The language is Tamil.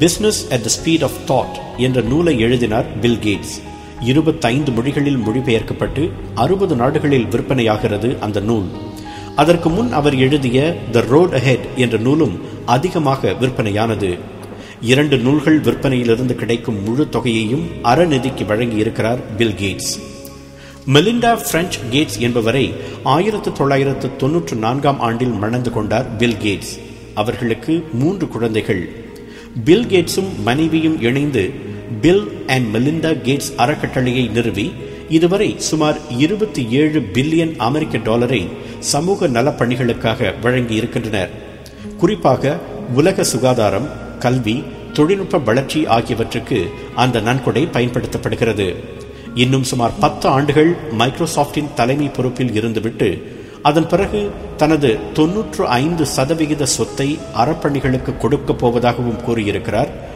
business at the speed of thought என்ற நூலை எழுதினார் பில் கேட்ஸ் இருபத்தைந்து மொழிகளில் மொழிபெயர்க்கப்பட்டு அறுபது நாடுகளில் விற்பனையாகிறது அந்த நூல் அதற்கு முன் அவர் எழுதிய த ரோட் அஹெட் என்ற நூலும் அதிகமாக விற்பனையானது இரண்டு நூல்கள் விற்பனையிலிருந்து கிடைக்கும் முழு தொகையையும் அறநிதிக்கு வழங்கி இருக்கிறார் Bill Gates Melinda French Gates என்பவரை ஆயிரத்து தொள்ளாயிரத்து தொன்னூற்று நான்காம் ஆண்டில் மணந்து கொண்டார் பில் கேட்ஸ் அவர்களுக்கு மூன்று குழந்தைகள் பில் கேட்ஸும் மனைவியும் இணைந்து பில் அண்ட் மெலிண்டா கேட்ஸ் அறக்கட்டளையை நிறுவி இதுவரை சுமார் இருபத்தி ஏழு பில்லியன் அமெரிக்க டாலரை சமூக நலப்பணிகளுக்காக வழங்கி இருக்கின்றனர் குறிப்பாக உலக சுகாதாரம் கல்வி தொழில்நுட்ப வளர்ச்சி ஆகியவற்றுக்கு அந்த நன்கொடை பயன்படுத்தப்படுகிறது இன்னும் சுமார் பத்து ஆண்டுகள் மைக்ரோசாப்டின் தலைமை பொறுப்பில் இருந்துவிட்டு அதன் பிறகு தனது தொன்னூற்று ஐந்து சதவிகித சொத்தை அறப்பணிகளுக்கு கொடுக்கப் போவதாகவும் கூறியிருக்கிறார்